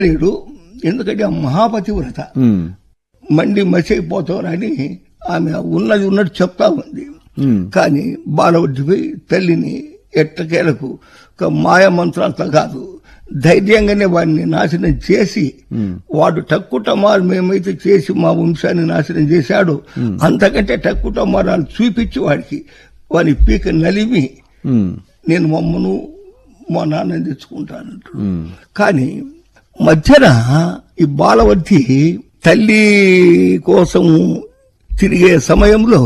లేడు ఎందుకంటే ఆ మహాపతివ్రత ఉమ్, మండి మసైపోతారని ఆమె ఉన్నది ఉన్నట్టు చెప్తా ఉంది ఉమ్, కానీ బాలవడ్డిపై తల్లిని ఎట్టకేలకు ఒక మాయ మంత్రాలతో కాదు ధైర్యంగానే వాడిని నాశనం చేసి వాడు టక్కుటమారు మేమైతే చేసి మా వంశాన్ని నాశనం చేశాడో అంతకంటే టక్కుటమారాలు చూపించి వాడికి వాని పీక నలిమి ఉమ్, నేను మమ్మను మా నాన్నని తెచ్చుకుంటానంటాడు ఉమ్, కానీ మధ్యన ఈ బాలవతి తల్లి కోసం తిరిగే సమయంలో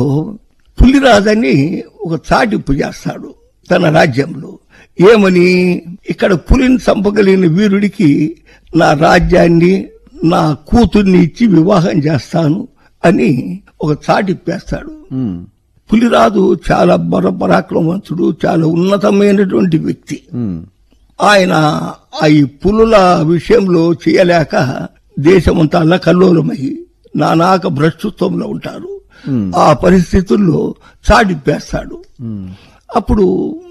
పులిరాజని ఒక చాటింపు చేస్తాడు తన రాజ్యంలో ఏమని ఇక్కడ పులిని చంపగలిగిన వీరుడికి నా రాజ్యాన్ని నా కూతుర్ని ఇచ్చి వివాహం చేస్తాను అని ఒక చాటిప్పేస్తాడు ఉమ్, పులిరాజు చాలా బలపరాక్రమవంతుడు చాలా ఉన్నతమైనటువంటి వ్యక్తి ఉమ్, ఆయన ఆ ఈ పులుల విషయంలో చేయలేక దేశమంతా అల్లకల్లోలమై నానాక భ్రష్టత్వంలో ఉంటారు ఆ పరిస్థితుల్లో చాటిప్పేస్తాడు ఉమ్, అప్పుడు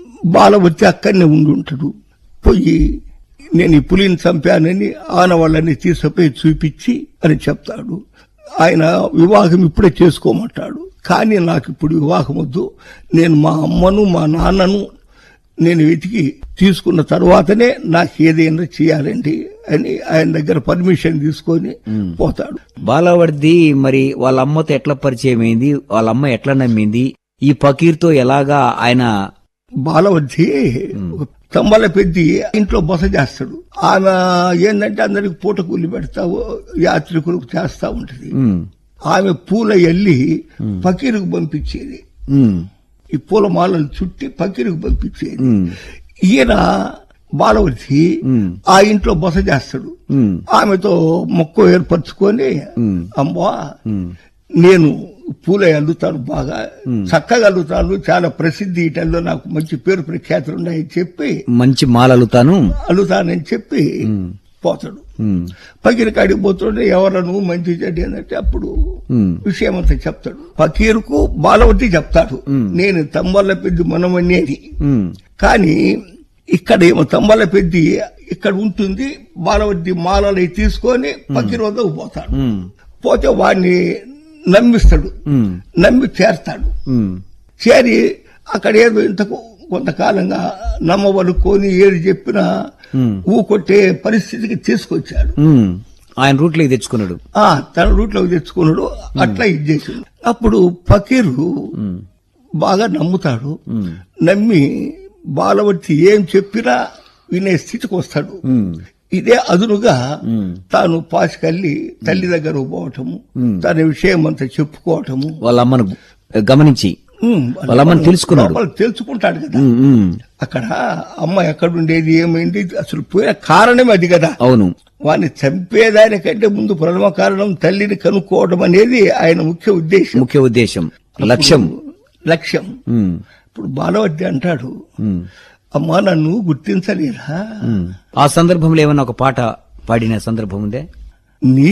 బాలవతి అక్కడనే ఉండి ఉంటాడు పోయి నేను ఈ పులిని చంపానని ఆనవాళ్ళని తీసుకుపోయి చూపించి అని చెప్తాడు ఆయన వివాహం ఇప్పుడే చేసుకోమంటాడు కానీ నాకు ఇప్పుడు వివాహం వద్దు నేను మా అమ్మను మా నాన్నను నేను వెతికి తీసుకున్న తర్వాతనే నాకు ఏదైనా చేయాలండి అని ఆయన దగ్గర పర్మిషన్ తీసుకొని పోతాడు బాలవర్ది మరి వాళ్ళ అమ్మతో ఎట్లా పరిచయం అయింది వాళ్ళ అమ్మ ఎట్లా నమ్మింది ఈ పకీర్తో ఎలాగా ఆయన బాలవద్ది ఒక తంబల పెద్ది ఇంట్లో బస చేస్తాడు ఆమె ఏంటంటే అందరికి పూట కూలి పెడతావు యాత్రికులకు చేస్తా ఉంటది ఉమ్, ఆమె పూల ఎల్లి పకీరుకు పంపించేది ఉమ్, ఈ పూల మాలలు చుట్టి పకీరుకు పంపించేది ఉమ్, ఈయన బాలవతి ఉమ్, ఆ ఇంట్లో బస చేస్తాడు ఉమ్, ఆమెతో మొక్క ఏర్పరచుకొని ఉమ్, అమ్మా ఉమ్, నేను పూల అల్లుతాను బాగా చక్కగా అల్లుతాను చాలా ప్రసిద్ధి ఇటల్లో నాకు మంచి పేరు ప్రఖ్యాతులు ఉన్నాయని చెప్పి మంచి మాలలుతాను అల్లుతానని చెప్పి పోతాడు ఉమ్, పకీర్ కాడికి పోతుంటే ఎవరను మంచి చెడ్డ ఏంటంటే అప్పుడు ఉమ్, విషయం అంతా చెప్తాడు పకీర్కు బాలవతి చెప్తాడు నేను తమ్మల పెద్ద మనమనేది ఉమ్, కానీ ఇక్కడ ఏమో తమ్మల పెద్ది ఇక్కడ ఉంటుంది బాలవతి మాలలు తీసుకొని పకీర్ వద్దకు పోతాడు ఉమ్, పోతే వాడిని నమ్మిస్తాడు ఉమ్, నమ్మి చేరతాడు ఉమ్, చేరి అక్కడ ఏదో ఇంతకు కొంతకాలంగా నమ్మవలుకొని ఏది చెప్పినా ఉమ్, ఊకొట్టే పరిస్థితికి తీసుకొచ్చాడు ఉమ్. ఆయన రూట్లోకి తెచ్చుకున్నాడు ఆ తన రూట్లోకి తెచ్చుకున్నాడు అట్లా ఇది చేసిండు అప్పుడు ఫకీరు బాగా నమ్ముతాడు ఉమ్, నమ్మి బాలవర్తి ఏం చెప్పినా వినే స్థితికి వస్తాడు ఉమ్, ఇదే అదునుగా ఉమ్. తాను పాసికెళ్ళి తల్లి దగ్గర పోవటము తన విషయం అంతా చెప్పుకోవటము వాళ్ళ అమ్మను గమనించి ఉమ్, వాళ్ళ అమ్మని తెలుసుకున్నాడు. లోపల తెలుసుకుంటాడు కదా ఉమ్, ఉమ్, అక్కడ అమ్మ ఎక్కడుండేది ఏమైంది అసలు పోయిన కారణం అది కదా అవును వాడిని చంపేదానికంటే ముందు ప్రథమ కారణం తల్లిని కనుక్కోవడం అనేది ఆయన ముఖ్య ఉద్దేశం ముఖ్య ఉద్దేశం లక్ష్యం లక్ష్యం ఉమ్, ఇప్పుడు బాలవద్ది అంటాడు ఉమ్, అమ్మా నన్ను గుర్తించలేరా ఉమ్. ఆ సందర్భంలో ఏమన్నా ఒక పాట పాడిన సందర్భం ఉందే నీ